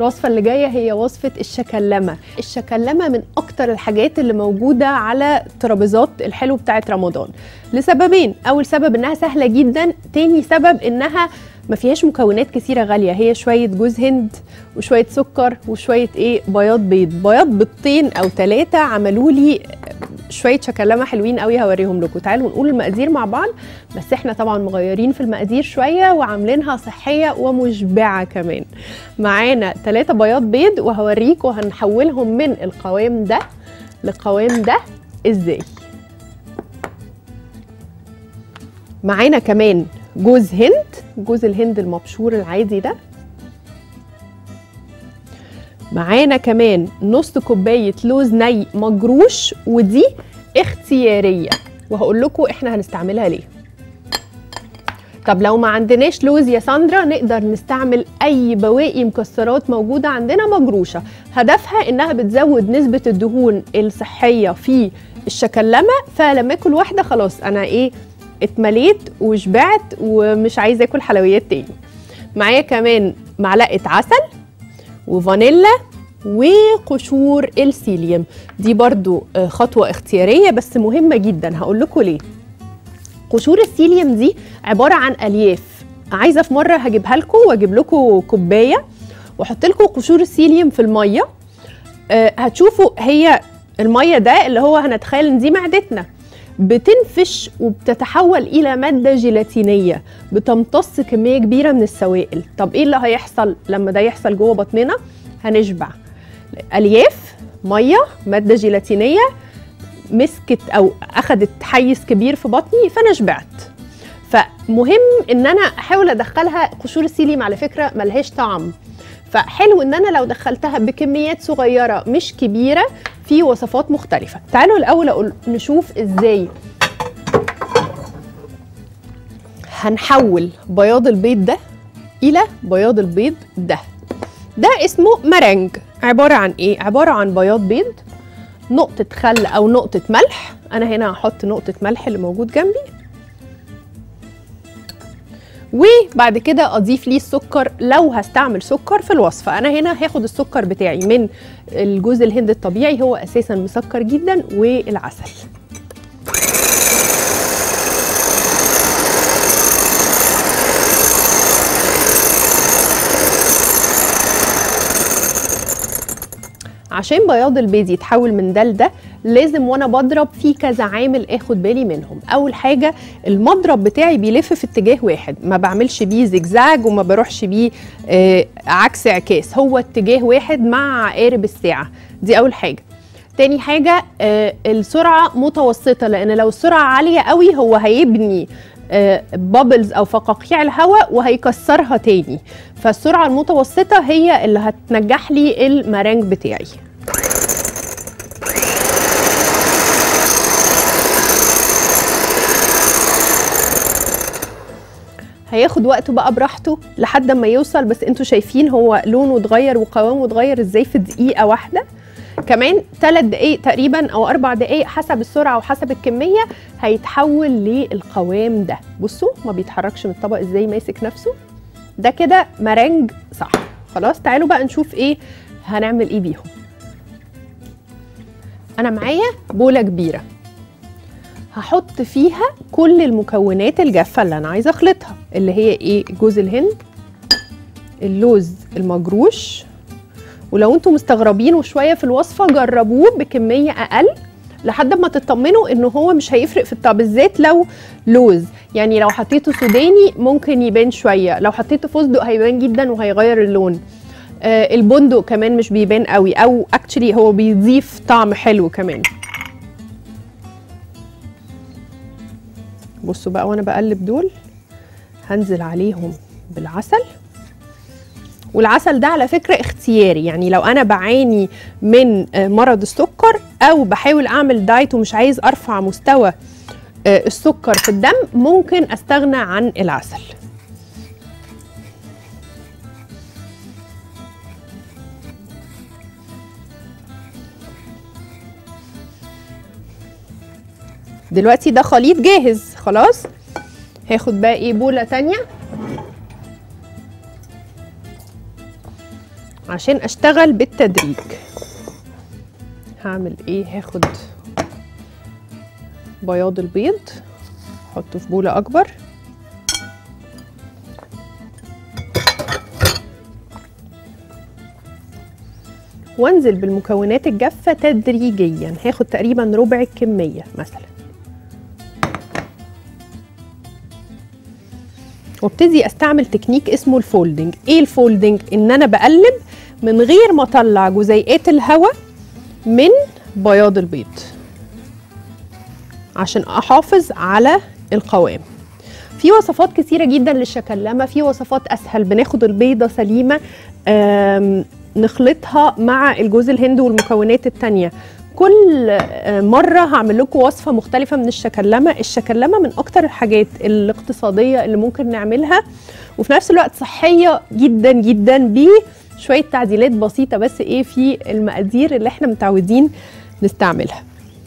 الوصفة اللي جاية هي وصفة الشكلمة الشكلمة من أكتر الحاجات اللي موجودة على ترابيزات الحلو بتاعت رمضان لسببين أول سبب إنها سهلة جدا تاني سبب إنها ما فيهاش مكونات كثيرة غالية هي شوية جوز هند وشوية سكر وشوية ايه بياض بيض بياض بيضتين او ثلاثة عملوا لي شوية شكلمة حلوين قوي هوريهم لكم تعالوا نقول المقادير مع بعض بس احنا طبعا مغيرين في المقادير شوية وعاملينها صحية ومشبعة كمان معانا ثلاثة بياض بيض وهوريكم هنحولهم من القوام ده للقوام ده ازاي معانا كمان جوز هند جوز الهند المبشور العادي ده معانا كمان نص كوبايه لوز ني مجروش ودي اختياريه وهقول لكم احنا هنستعملها ليه طب لو ما عندناش لوز يا ساندرا نقدر نستعمل اي بواقي مكسرات موجوده عندنا مجروشه هدفها انها بتزود نسبه الدهون الصحيه في الشكلمه فلما اكل واحده خلاص انا ايه اتمليت وشبعت ومش عايزه اكل حلويات تاني معايا كمان معلقه عسل وفانيلا وقشور السيليوم دي برضو خطوه اختياريه بس مهمه جدا هقول لكم ليه قشور السيليوم دي عباره عن الياف عايزه في مره هجيبها لكم واجيب لكم كوبايه واحط لكم قشور السيليوم في الميه أه هتشوفوا هي الميه ده اللي هو هنتخيل ان دي معدتنا بتنفش وبتتحول الى ماده جيلاتينيه بتمتص كميه كبيره من السوائل طب ايه اللي هيحصل لما ده يحصل جوه بطننا هنشبع الياف ميه ماده جيلاتينيه مسكت او اخذت حيز كبير في بطني فانا شبعت فمهم ان انا احاول ادخلها قشور السيليم على فكره ملهاش طعم فحلو ان انا لو دخلتها بكميات صغيره مش كبيره في وصفات مختلفه تعالوا الاول اقول نشوف ازاي هنحول بياض البيض ده الى بياض البيض ده ده اسمه مرنج عباره عن ايه عباره عن بياض بيض نقطه خل او نقطه ملح انا هنا هحط نقطه ملح اللي موجود جنبي وبعد كده اضيف ليه السكر لو هستعمل سكر في الوصفه انا هنا هاخد السكر بتاعي من الجوز الهند الطبيعي هو اساسا مسكر جدا والعسل عشان بياض البيض يتحول من ده لده لازم وانا بضرب في كذا عامل اخد بالي منهم اول حاجه المضرب بتاعي بيلف في اتجاه واحد ما بعملش بيه زجزاج وما بروحش بيه آه عكس عكاس هو اتجاه واحد مع عقارب الساعه دي اول حاجه تاني حاجة آه السرعة متوسطة لأن لو السرعة عالية قوي هو هيبني بابلز او فقاقيع الهواء وهيكسرها تاني فالسرعه المتوسطه هي اللي هتنجح لي المرانج بتاعي هياخد وقته بقى براحته لحد ما يوصل بس انتوا شايفين هو لونه اتغير وقوامه اتغير ازاي في دقيقه واحده كمان ثلاث دقايق تقريبا او اربع دقايق حسب السرعه وحسب الكميه هيتحول للقوام ده بصوا ما بيتحركش من الطبق ازاي ماسك نفسه ده كده مرنج صح خلاص تعالوا بقى نشوف ايه هنعمل ايه بيهم انا معايا بوله كبيره هحط فيها كل المكونات الجافه اللي انا عايزه اخلطها اللي هي ايه جوز الهند اللوز المجروش ولو انتم مستغربين شويه في الوصفه جربوه بكميه اقل لحد ما تطمنوا ان هو مش هيفرق في الطعم بالذات لو لوز يعني لو حطيته سوداني ممكن يبان شويه لو حطيته فستق هيبان جدا وهيغير اللون آه البندق كمان مش بيبان قوي او اكشلي هو بيضيف طعم حلو كمان بصوا بقى وانا بقلب دول هنزل عليهم بالعسل والعسل ده على فكرة اختياري يعني لو أنا بعاني من مرض السكر أو بحاول أعمل دايت ومش عايز أرفع مستوى السكر في الدم ممكن أستغنى عن العسل دلوقتي ده خليط جاهز خلاص هاخد بقى ايه بولة تانية عشان اشتغل بالتدريج هعمل ايه هاخد بياض البيض احطه في بوله اكبر وانزل بالمكونات الجافه تدريجيا هاخد تقريبا ربع الكميه مثلا وابتدي استعمل تكنيك اسمه الفولدنج ايه الفولدنج ان انا بقلب من غير ما اطلع جزيئات الهواء من بياض البيض عشان احافظ على القوام في وصفات كثيره جدا للشكلمه في وصفات اسهل بناخد البيضه سليمه نخلطها مع الجوز الهند والمكونات التانية كل مرة هعمل لكم وصفة مختلفة من الشكلمة الشكلمة من أكتر الحاجات الاقتصادية اللي ممكن نعملها وفي نفس الوقت صحية جدا جدا بشوية تعديلات بسيطة بس إيه في المقادير اللي احنا متعودين نستعملها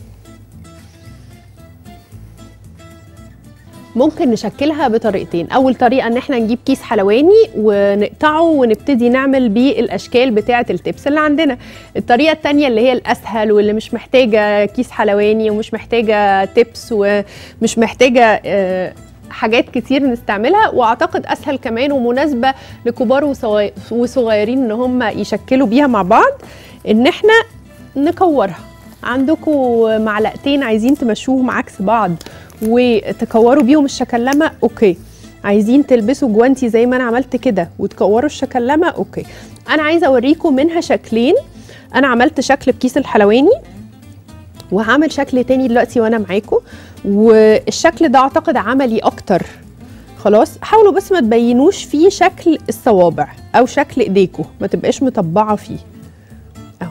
ممكن نشكلها بطريقتين اول طريقه ان احنا نجيب كيس حلواني ونقطعه ونبتدي نعمل بيه الاشكال بتاعه التبس اللي عندنا الطريقه الثانيه اللي هي الاسهل واللي مش محتاجه كيس حلواني ومش محتاجه تبس ومش محتاجه حاجات كتير نستعملها واعتقد اسهل كمان ومناسبه لكبار وصغيرين ان هم يشكلوا بيها مع بعض ان احنا نكورها عندكم معلقتين عايزين تمشوهم عكس بعض وتكوروا بيهم الشكلمه اوكي عايزين تلبسوا جوانتي زي ما انا عملت كده وتكوروا الشكلمه اوكي انا عايزه اوريكم منها شكلين انا عملت شكل بكيس الحلواني وهعمل شكل تاني دلوقتي وانا معاكم والشكل ده اعتقد عملي اكتر خلاص حاولوا بس ما تبينوش فيه شكل الصوابع او شكل ايديكم ما تبقاش مطبعه فيه اهو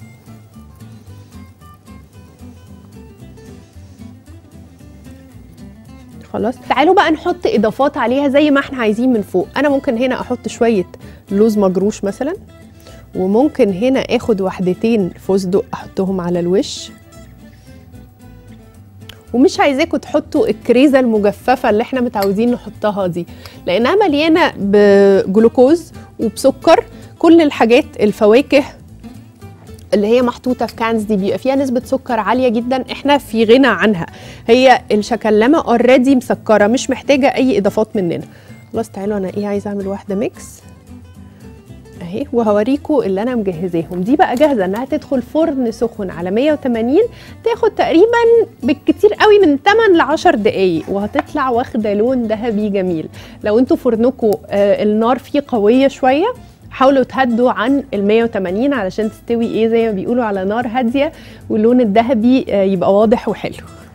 خلاص تعالوا بقى نحط اضافات عليها زي ما احنا عايزين من فوق انا ممكن هنا احط شويه لوز مجروش مثلا وممكن هنا اخد وحدتين فستق احطهم على الوش ومش عايزاكم تحطوا الكريزه المجففه اللي احنا متعودين نحطها دي لانها مليانه بجلوكوز وبسكر كل الحاجات الفواكه اللي هي محطوطه في كانز دي بيبقى فيها نسبه سكر عاليه جدا احنا في غنى عنها هي الشكلمه اوريدي مسكره مش محتاجه اي اضافات مننا خلاص تعالوا انا ايه عايزه اعمل واحده ميكس اهي وهوريكم اللي انا مجهزاهم دي بقى جاهزه انها تدخل فرن سخن على 180 تاخد تقريبا بالكتير قوي من 8 ل 10 دقايق وهتطلع واخده لون ذهبي جميل لو انتوا فرنكم آه النار فيه قويه شويه حاولوا تهدوا عن ال 180 علشان تستوي ايه زي ما بيقولوا على نار هاديه واللون الذهبي آه يبقى واضح وحلو